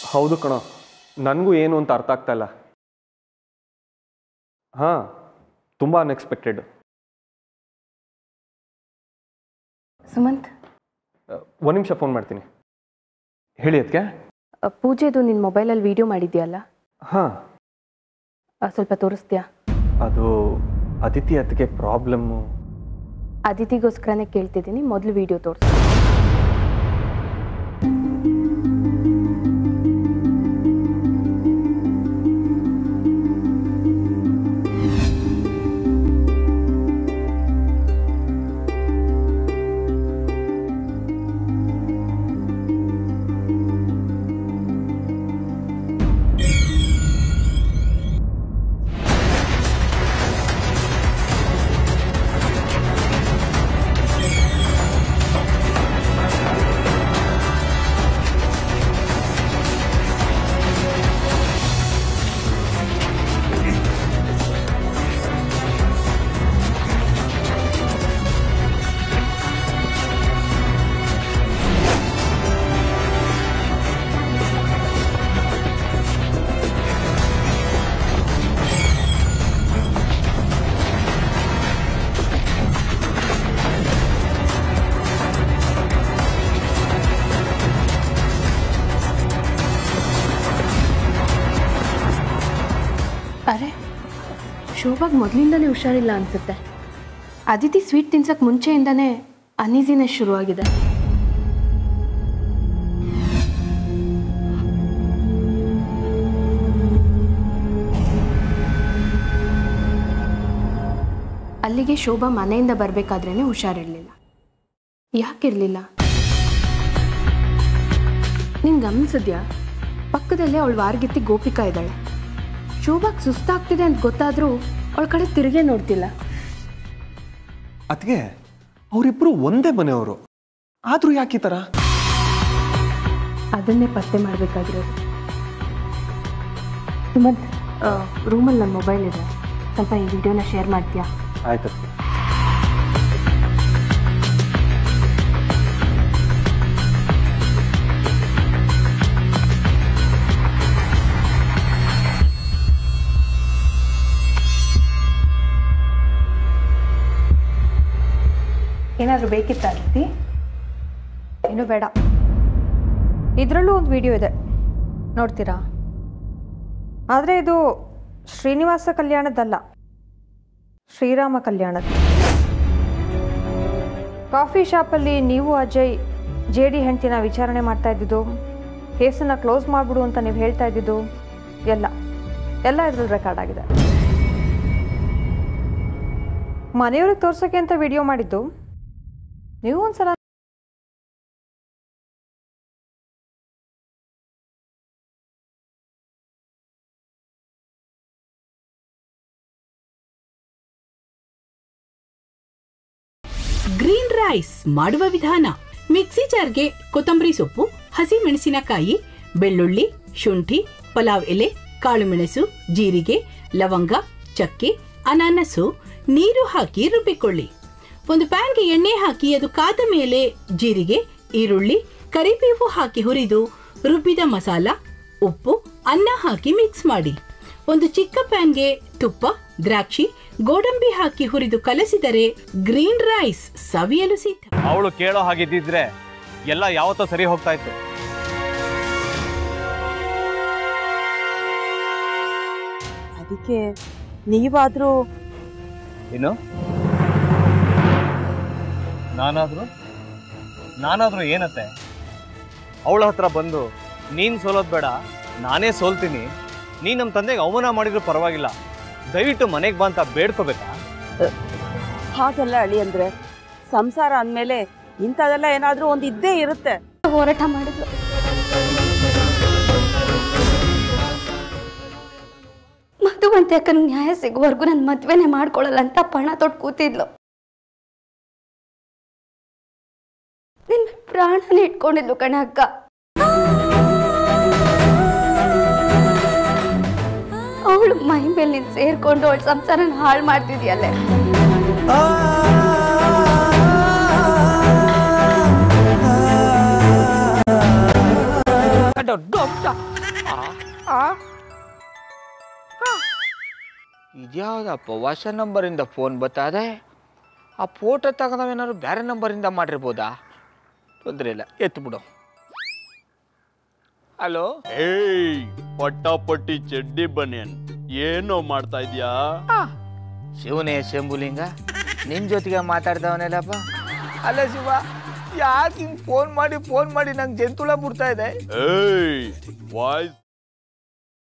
ಹೌದು ಕಣೋ ನನಗೂ ಏನು ಅಂತ ಅರ್ಥ ಆಗ್ತಾ ಇಲ್ಲ ಹಾಂ ತುಂಬ ಅನ್ಎಕ್ಸ್ಪೆಕ್ಟೆಡ್ ಸುಮಂತ್ ಒಂದು ನಿಮಿಷ ಫೋನ್ ಮಾಡ್ತೀನಿ ಹೇಳಿ ಅದಕ್ಕೆ ಅ, ಪೂಜೆದು ನಿನ್ನ ಮೊಬೈಲಲ್ಲಿ ವಿಡಿಯೋ ಮಾಡಿದ್ಯಲ್ಲ ಹಾಂ ಅ, ಸ್ವಲ್ಪ ತೋರಿಸ್ತೀಯಾ ಅದು ಅದಿತಿ ಅದಕ್ಕೆ ಪ್ರಾಬ್ಲಮ್ಮು ಅದಿತಿಗೋಸ್ಕರನೇ ಕೇಳ್ತಿದ್ದೀನಿ ಮೊದಲು ವಿಡಿಯೋ ತೋರಿಸು ಅರೆ ಶೋಭಾಗ್ ಮೊದಲಿಂದನೇ ಹುಷಾರಿಲ್ಲ ಅನ್ಸುತ್ತೆ ಅದಿತಿ ಸ್ವೀಟ್ ತಿನ್ಸಕ್ ಮುಂಚೆಯಿಂದನೇ ಅನೀಸಿನೆಸ್ ಶುರುವಾಗಿದೆ ಅಲ್ಲಿಗೆ ಶೋಭಾ ಮನೆಯಿಂದ ಬರಬೇಕಾದ್ರೇ ಹುಷಾರಿರಲಿಲ್ಲ ಯಾಕಿರಲಿಲ್ಲ ನಿಂಗೆ ಗಮನಿಸಿದ್ಯಾ ಪಕ್ಕದಲ್ಲೇ ಅವಳು ವಾರ್ಗಿತ್ತಿ ಗೋಪಿಕಾ ಇದ್ದಾಳೆ ಶೋಭಾಗ್ ಸುಸ್ತಾಗ್ತಿದೆ ಅಂತ ಗೊತ್ತಾದರೂ ಅವಳ ಕಡೆ ತಿರುಗೇ ನೋಡ್ತಿಲ್ಲ ಅದಕ್ಕೆ ಅವರಿಬ್ಬರು ಒಂದೇ ಮನೆಯವರು ಆದರೂ ಯಾಕೆ ಈ ಥರ ಅದನ್ನೇ ಪತ್ತೆ ಮಾಡಬೇಕಾಗಿರೋದು ಸುಮಂತ್ ರೂಮಲ್ಲಿ ನನ್ನ ಮೊಬೈಲ್ ಇದೆ ಸ್ವಲ್ಪ ಈ ವಿಡಿಯೋನ ಶೇರ್ ಮಾಡ್ತೀಯಾ ಆಯ್ತು ಅದಕ್ಕೆ ಏನಾದರೂ ಬೇಕಿತ್ತ ಅದಿತಿ ಏನು ಬೇಡ ಇದರಲ್ಲೂ ಒಂದು ವಿಡಿಯೋ ಇದೆ ನೋಡ್ತೀರಾ ಆದರೆ ಇದು ಶ್ರೀನಿವಾಸ ಕಲ್ಯಾಣದ್ದಲ್ಲ ಶ್ರೀರಾಮ ಕಲ್ಯಾಣದ ಕಾಫಿ ಶಾಪಲ್ಲಿ ನೀವು ಅಜಯ್ ಜೆ ಡಿ ಹೆಂಡ್ತಿನ ವಿಚಾರಣೆ ಮಾಡ್ತಾ ಇದ್ದಿದ್ದು ಕೇಸನ್ನು ಕ್ಲೋಸ್ ಮಾಡಿಬಿಡು ಅಂತ ನೀವು ಹೇಳ್ತಾ ಇದ್ದಿದ್ದು ಎಲ್ಲ ಎಲ್ಲ ಇದ್ರಲ್ಲಿ ರೆಕಾರ್ಡ್ ಆಗಿದೆ ಮನೆಯವ್ರಿಗೆ ತೋರ್ಸೋಕ್ಕೆ ಅಂತ ವಿಡಿಯೋ ಮಾಡಿದ್ದು ನೀವು ಒಂದ್ಸಲ ಗ್ರೀನ್ ರೈಸ್ ಮಾಡುವ ವಿಧಾನ ಮಿಕ್ಸಿ ಜಾರ್ಗೆ ಕೊತ್ತಂಬರಿ ಸೊಪ್ಪು ಹಸಿ ಮೆಣಸಿನಕಾಯಿ ಬೆಳ್ಳುಳ್ಳಿ ಶುಂಠಿ ಪಲಾವ್ ಎಲೆ ಕಾಳುಮೆಣಸು ಜೀರಿಗೆ ಲವಂಗ ಚಕ್ಕೆ ಅನಾನಸು ನೀರು ಹಾಕಿ ರುಬ್ಬಿಕೊಳ್ಳಿ ಒಂದು ಪ್ಯಾನ್ಗೆ ಎಣ್ಣೆ ಹಾಕಿ ಅದು ಕಾದ ಮೇಲೆ ಜೀರಿಗೆ ಈರುಳ್ಳಿ ಕರಿಬೇವು ಹಾಕಿ ಹುರಿದು ರುಬ್ಬಿದ ಮಸಾಲ ಉಪ್ಪು ಅನ್ನ ಹಾಕಿ ಮಿಕ್ಸ್ ಮಾಡಿ ಒಂದು ಚಿಕ್ಕ ಪ್ಯಾನ್ಗೆ ತುಪ್ಪ ದ್ರಾಕ್ಷಿ ಗೋಡಂಬಿ ಹಾಕಿ ಹುರಿದು ಕಲಸಿದರೆ ಗ್ರೀನ್ ರೈಸ್ ಸವಿಯಲು ಸಿದ್ಧ ಅವಳು ಕೇಳೋ ಹಾಗಿದ್ದಿದ್ರೆ ಎಲ್ಲ ಯಾವತ್ತೋ ಸರಿ ಹೋಗ್ತಾ ಇತ್ತು ಅದಕ್ಕೆ ನೀವಾದ್ರೂ ಏನು ನಾನಾದ್ರೂ ನಾನಾದ್ರೂ ಏನತ್ತೆ ಅವಳ ಹತ್ರ ಬಂದು ನೀನ್ ಸೋಲೋದ್ ಬೇಡ ನಾನೇ ಸೋಲ್ತೀನಿ ನೀನ್ ನಮ್ಮ ತಂದೆಗೆ ಅವಮಾನ ಮಾಡಿದ್ರು ಪರವಾಗಿಲ್ಲ ದಯವಿಟ್ಟು ಮನೆಗೆ ಬಾ ಅಂತ ಬೇಡ್ಕೋಬೇಕಾ ಹಾಗೆಲ್ಲ ಅಳಿ ಅಂದ್ರೆ ಸಂಸಾರ ಅಂದ್ಮೇಲೆ ಇಂಥದೆಲ್ಲ ಏನಾದ್ರೂ ಒಂದ್ ಇದ್ದೇ ಇರುತ್ತೆ ಹೋರಾಟ ಮಾಡಿದ್ಲು ಮಧುವಂತೆ ಅಕ್ಕನ ನ್ಯಾಯ ಸಿಗುವವರೆಗೂ ನನ್ನ ಮದ್ವೆನೇ ಮಾಡ್ಕೊಳ್ಳಲ್ಲ ಅಂತ ಪಣ ತೊಟ್ಟು ಕೂತಿದ್ಲು ನಿನ್ನ ಪ್ರಾಣನೇ ಇಟ್ಕೊಂಡಿದ್ಲು ಕಣೆ ಅಕ್ಕ ಅವಳು ಮೈ ಮೇಲೆ ನೀನು ಸೇರ್ಕೊಂಡು ಅವಳ ಸಂಸಾರನ ಹಾಳು ಮಾಡ್ತಿದ್ಯಲ್ಲೇ ದೊಡ್ಡ ಅಂಶ ಆ, ಆ. ಆ. ಇದ್ಯಾವ್ದಪ್ಪ ಹೊಸ ನಂಬರಿಂದ ಫೋನ್ ಬತ್ತದೆ ಆ ಫೋಟೋ ತಗೊಂಡವೇನಾದ್ರು ಬೇರೆ ನಂಬರಿಂದ ಮಾಡಿರ್ಬೋದಾ ತೊಂದರೆ ಇಲ್ಲ ಎತ್ತು ಬಿಡು ಹಲೋ ಏಯ್ ಪಟ್ಟಾಪಟ್ಟಿ ಚಡ್ಡಿ ಬನಿಯನ್ ಏನೋ ಮಾಡ್ತಾ ಇದ್ಯಾ ಶಿವನೇ ಶಂಭುಲಿಂಗ ನಿನ್ ಜೊತೆಗೆ ಮಾತಾಡ್ದವನೆಲ್ಲಪ್ಪ ಅಲ್ಲ ಶಿವ ಯಾಕೆ ಹಿಂಗ್ ಫೋನ್ ಮಾಡಿ ಫೋನ್ ಮಾಡಿ ನಂಗೆ ಜಂತುಳ ಬಿಡ್ತಾ ಇದೆ ಏಯ್ ವಾಯ್ಸ್